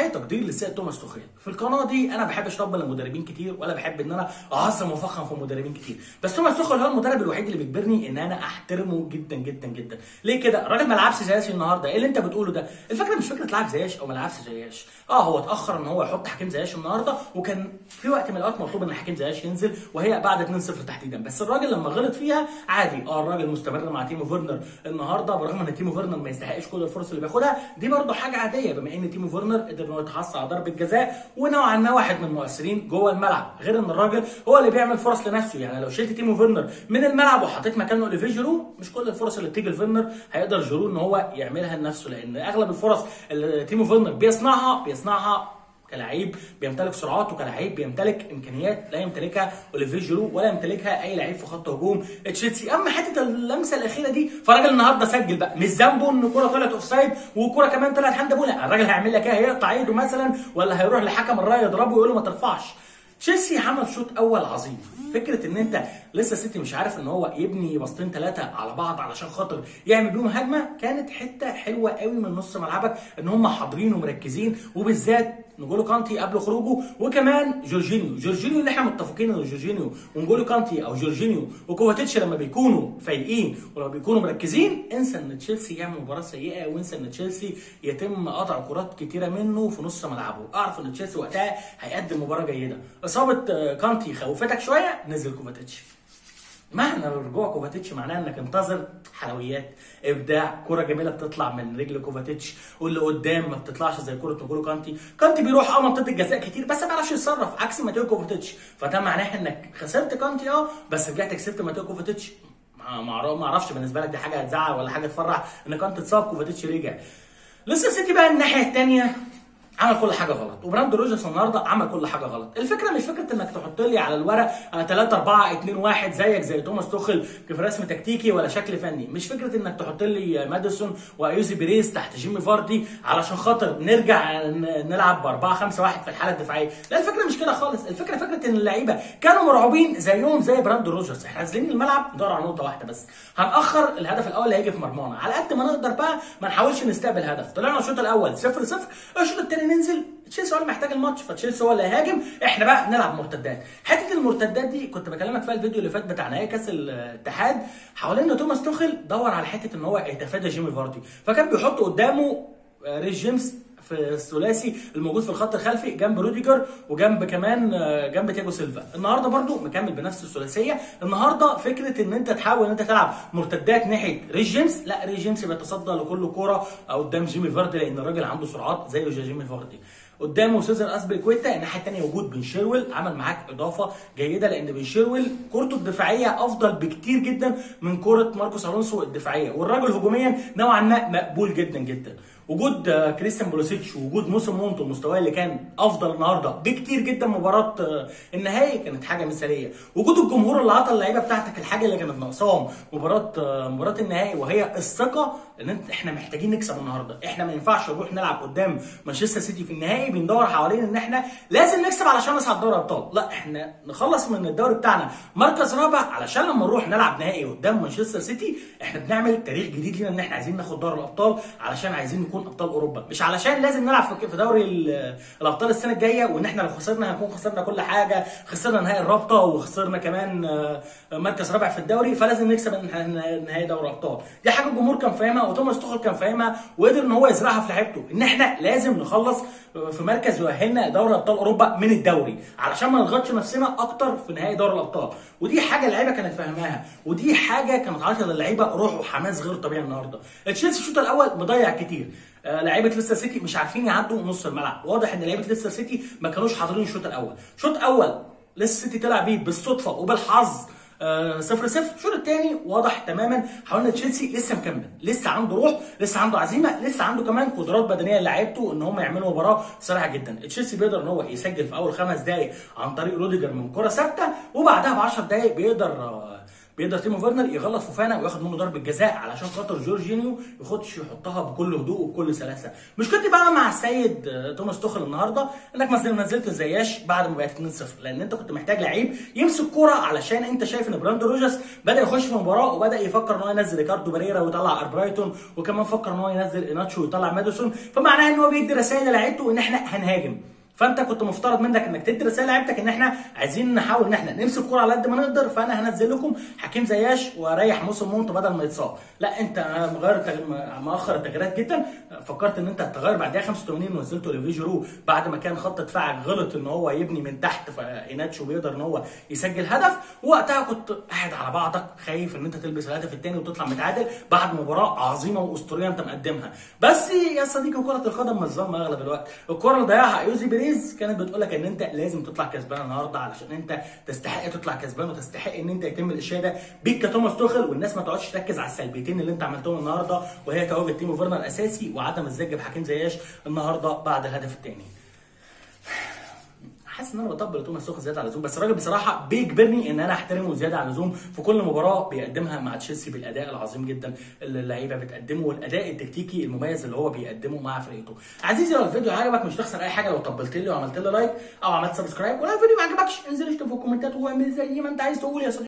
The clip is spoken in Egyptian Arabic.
تحيه تقدير للسيد توماس توخيل في القناه دي انا بحبش اطبل المدربين كتير ولا بحب ان انا اعظم وافخم في المدربين كتير بس توماس توخيل هو المدرب الوحيد اللي بيجبرني ان انا احترمه جدا جدا جدا ليه كده الراجل ما لعبش زياش النهارده ايه اللي انت بتقوله ده الفكره مش فكره لعب زياش او ما لعبش زياش اه هو اتاخر ان هو يحط حكيم زياش النهارده وكان في وقت من الاوقات مطلوب ان حكيم زياش ينزل وهي بعد 2-0 تحديدا بس الراجل لما غلط فيها عادي اه الراجل مستمر مع تيمو فيرنر النهارده برغم ان تيمو فيرنر ما يستحقش كل الفرص اللي بياخدها دي برضه حاجه عاديه بما ان تيمو فيرنر قدر ان هو يتحصل على ضربه جزاء ونوعا ما واحد من المؤثرين جوه الملعب غير ان الراجل هو اللي بيعمل فرص لنفسه يعني لو شلت تيمو فيرنر من الملعب وحطيت مكانه اوليفيه جيرو مش كل الفرص اللي بتيجي لفيرنر هيقدر جيرو ان هو يعملها لنفسه لان اغلب الفرص اللي تيمو فيرنر بيصنعها بيصنعها كلاعب بيمتلك سرعات وكلاعب بيمتلك امكانيات لا يمتلكها اوليفيه جيرو ولا يمتلكها اي لعيب في خط هجوم تشيلسي اما حته اللمسه الاخيره دي فالراجل النهارده سجل بقى مش ذنبه ان الكوره طلعت اوف سايد والكوره كمان طلعت هاند بول لا الراجل هيعمل لك ايه هيقطع ايده مثلا ولا هيروح لحكم الرايه يضربه ويقول له ما ترفعش تشيلسي عمل شوط اول عظيم فكره ان انت لسه سيتي مش عارف ان هو يبني باصتين ثلاثه على بعض علشان خاطر يعمل بيهم هجمه كانت حته حلوه قوي من نص ملعبك ان هم حاضرين ومركزين وبالذات نجولو كانتي قبل خروجه وكمان جورجينيو جورجينيو اللي احنا متفقين ان جورجينيو ونجولو كانتي او جورجينيو وكوفاتيتش لما بيكونوا فايقين ولما بيكونوا مركزين انسى ان تشيلسي يعمل مباراه سيئه وانسى ان تشيلسي يتم قطع كرات كتيره منه في نص ملعبه اعرف ان تشيلسي وقتها هيقدم مباراه جيده اصابه كانتي خوفتك شويه نزل كوفاتيتش معنى رجوع كوفاتيتش معناه انك انتظر حلويات ابداع كره جميله بتطلع من رجل كوفاتيتش واللي قدام ما بتطلعش زي كره نجولو كانتي كانتي بيروح اه منطقه الجزاء كتير بس ما بيعرفش يتصرف عكس ماتيو كوفاتيتش فده معناه انك خسرت كانتي اه بس رجعت كسبت ماتيو كوفاتيتش ما اعرفش بالنسبه لك دي حاجه هتزعل ولا حاجه تفرح ان كانت اتصاب كوفاتيتش رجع لسه سيتي بقى الناحيه الثانيه عمل كل حاجه غلط وبراند روجرز النهارده عمل كل حاجه غلط الفكره مش فكره انك تحط لي على الورق 3 4 2 1 زيك زي توماس توخل في رسم تكتيكي ولا شكل فني مش فكره انك تحط لي ماديسون وايوزي بيريز تحت جيمي فاردي علشان خاطر نرجع نلعب ب 4 5 1 في الحاله الدفاعيه لا الفكره مش كده خالص الفكره فكره ان اللعيبه كانوا مرعوبين زيهم زي براند روجرز احنا نازلين الملعب ندور على نقطه واحده بس هنأخر الهدف الاول اللي هيجي في مرمانا على قد ما نقدر بقى ما نحاولش نستقبل هدف طلعنا الشوط الاول 0 0 الشوط الثاني ننزل تشيلسي هو اللي محتاج الماتش فتشيلسي هو اللي هيهاجم احنا بقى نلعب مرتدات حته المرتدات دي كنت بكلمك فيها الفيديو اللي فات بتاع نهائي كاس الاتحاد حوالين ان توماس توخل دور على حته ان هو يتفادى جيمي فاردي فكان بيحط قدامه ريس جيمس في الثلاثي الموجود في الخط الخلفي جنب روديجر وجنب كمان جنب تياجو سيلفا النهارده برضو مكمل بنفس الثلاثيه النهارده فكره ان انت تحاول ان انت تلعب مرتدات ناحيه ريس جيمس لا ريس جيمس بيتصدى لكل كوره قدام جيمي فاردي لان الراجل عنده سرعات زي جيمي فاردي قدامه سيزر اسبليكويتا الناحيه الثانيه وجود بن شيرويل عمل معاك اضافه جيده لان بن شيرويل كورته الدفاعيه افضل بكتير جدا من كوره ماركوس الونسو الدفاعيه والراجل هجوميا نوعا ما مقبول جدا جدا وجود كريستيان بولوسيتش وجود موسم مونتو مستواه اللي كان افضل النهارده بكتير جدا مباراه النهائي كانت حاجه مثاليه وجود الجمهور اللي عطى اللعيبه بتاعتك الحاجه اللي كانت ناقصاهم مباراه مباراه النهائي وهي الثقه ان انت احنا محتاجين نكسب النهارده احنا ما ينفعش نروح نلعب قدام مانشستر سيتي في النهائي بندور حوالين ان احنا لازم نكسب علشان نصعد دوري ابطال لا احنا نخلص من الدوري بتاعنا مركز رابع علشان لما نروح نلعب نهائي قدام مانشستر سيتي احنا بنعمل تاريخ جديد لينا ان احنا عايزين ناخد دوري الابطال علشان عايزين نكون ابطال اوروبا مش علشان لازم نلعب في دوري الابطال السنه الجايه وان احنا لو خسرنا هنكون خسرنا كل حاجه خسرنا نهائي الرابطه وخسرنا كمان مركز رابع في الدوري فلازم نكسب نهائي دوري الابطال دي حاجه الجمهور كان فاهمها وتوماس توخل كان فاهمها وقدر ان هو يزرعها في لعيبته ان احنا لازم نخلص في مركز يؤهلنا دوري ابطال اوروبا من الدوري علشان ما نضغطش نفسنا اكتر في نهائي دوري الابطال ودي حاجه اللعيبه كانت فاهماها ودي حاجه كانت عاطيه للعيبه روح وحماس غير طبيعي النهارده تشيلسي الشوط الاول مضيع كتير لعيبه ليستر سيتي مش عارفين يعدوا نص الملعب واضح ان لعيبه ليستر سيتي ما كانوش حاضرين الشوط الاول شوط اول ليستر سيتي طلع بيه بالصدفه وبالحظ صفر صفر الشوط الثاني واضح تماما حوالين تشيلسي لسه مكمل لسه عنده روح لسه عنده عزيمه لسه عنده كمان قدرات بدنيه لعيبته ان هم يعملوا مباراه سريعه جدا تشيلسي بيقدر ان هو يسجل في اول خمس دقائق عن طريق روديجر من كره ثابته وبعدها ب 10 دقائق بيقدر بيقدر تيمو فيرنر يغلط فوفانا وياخد منه ضربه جزاء علشان خاطر جورجينيو يخش يحطها بكل هدوء وبكل سلاسه مشكلتي بقى مع السيد آه، توماس توخل النهارده انك ما نزلت زياش بعد ما بقت 2-0 لان انت كنت محتاج لعيب يمسك كوره علشان انت شايف ان براندو روجرز بدا يخش في المباراه وبدا يفكر ان هو ينزل ريكاردو بريرا ويطلع اربرايتون وكمان فكر ان هو ينزل اناتشو ويطلع ماديسون فمعناها ان هو بيدي رسائل لعيبته ان احنا هنهاجم فانت كنت مفترض منك انك تدي رساله لعيبتك ان احنا عايزين نحاول ان احنا نمسك الكوره على قد ما نقدر فانا هنزل لكم حكيم زياش واريح موسم مونت بدل ما يتصاب لا انت مغير التغ- مؤخر التغييرات جدا فكرت ان انت هتغير بعدها 85 ونزلت اوليفي جيرو بعد ما كان خط دفاعك غلط ان هو يبني من تحت فايناتشو بيقدر ان هو يسجل هدف وقتها كنت قاعد على بعضك خايف ان انت تلبس الهدف الثاني وتطلع متعادل بعد مباراه عظيمه واسطوريه انت مقدمها بس يا صديقي كره القدم مش ظلمه اغلب الوقت الكره اللي ضيعها ايوزي بيريز كانت بتقول لك ان انت لازم تطلع كسبان النهارده علشان انت تستحق تطلع كسبان وتستحق ان انت يتم الاشاده بيك كتوماس توخل والناس ما تقعدش تركز على السلبيتين اللي انت عملتهم النهارده وهي تواجد تيمو فيرنر اساسي وعدم الزج بحكيم زياش النهارده بعد الهدف الثاني حاسس ان انا بطبل توماس توخل زياده عن اللزوم بس الراجل بصراحه بيجبرني ان انا احترمه زياده عن اللزوم في كل مباراه بيقدمها مع تشيلسي بالاداء العظيم جدا اللي اللعيبه بتقدمه والاداء التكتيكي المميز اللي هو بيقدمه مع فرقته عزيزي لو الفيديو عجبك مش تخسر اي حاجه لو طبلت لي وعملت لي لايك او عملت سبسكرايب ولو الفيديو ما عجبكش انزل اشتم في الكومنتات واعمل زي ما انت عايز تقول يا صديقي